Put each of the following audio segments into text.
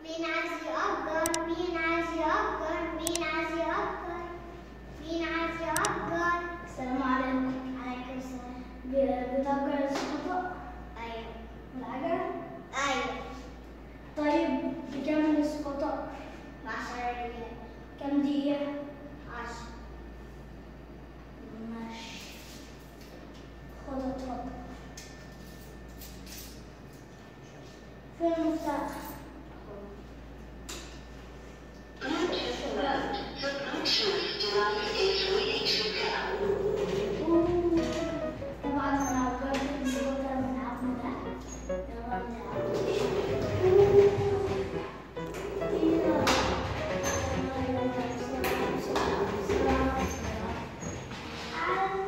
مين عايز يأجر مين عايز يأجر مين عايز يأجر مين عايز يأجر السلام عليكم عليكم السلام ب- بتأجر السكوتر أيوة والعجلة أيوة طيب بكام السكوتر بعشرة ريال كام دقيقة عشرة ماشي خد اتفضل فين المفتاح أوه. طبعا انا أجرت السكوتر من عمو ده يلا نلعب أوه. يلا. يلا، يلا، بسرعة، بسرعة، بسرعة، بسرعة.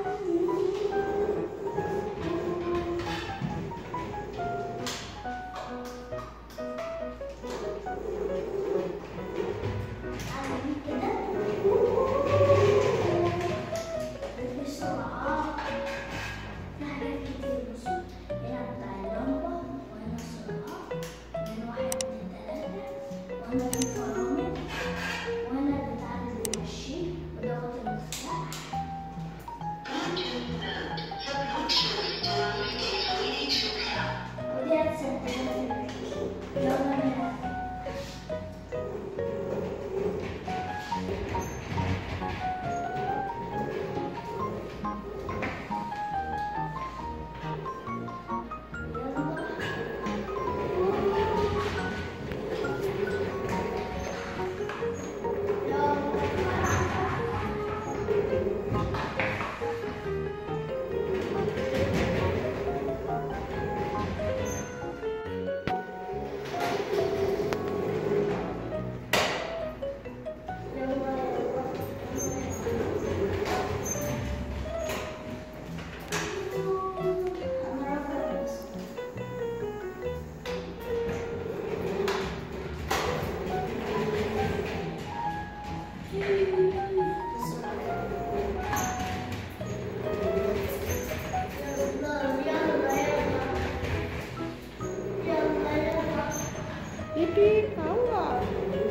وانا بتعلم المشي ودوت المفتاح ودي هتسدد يلا نلعب Yippee, power!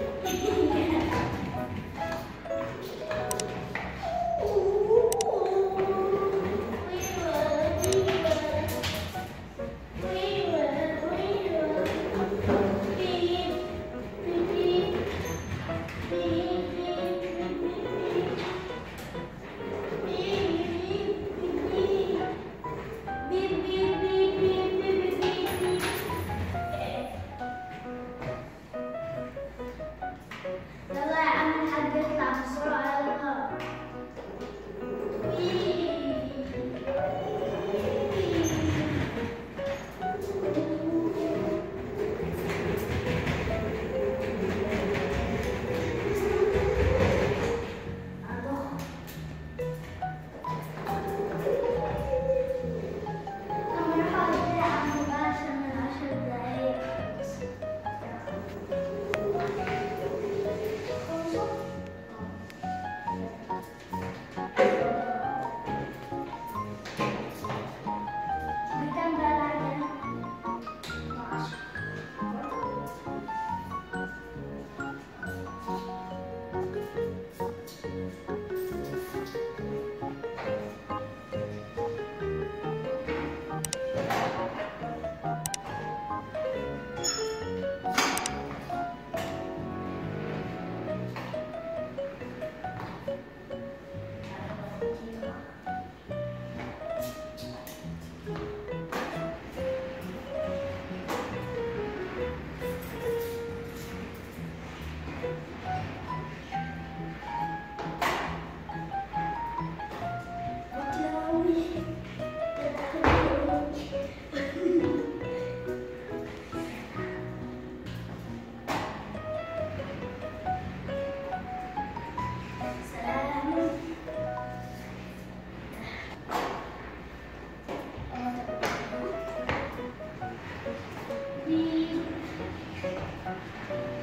يلا يا عم الحاج اطلع بسرعة يلا طب نروح على كده يا عم بقى عشان من عشر دقايق بكام بقى العجلة؟ سلام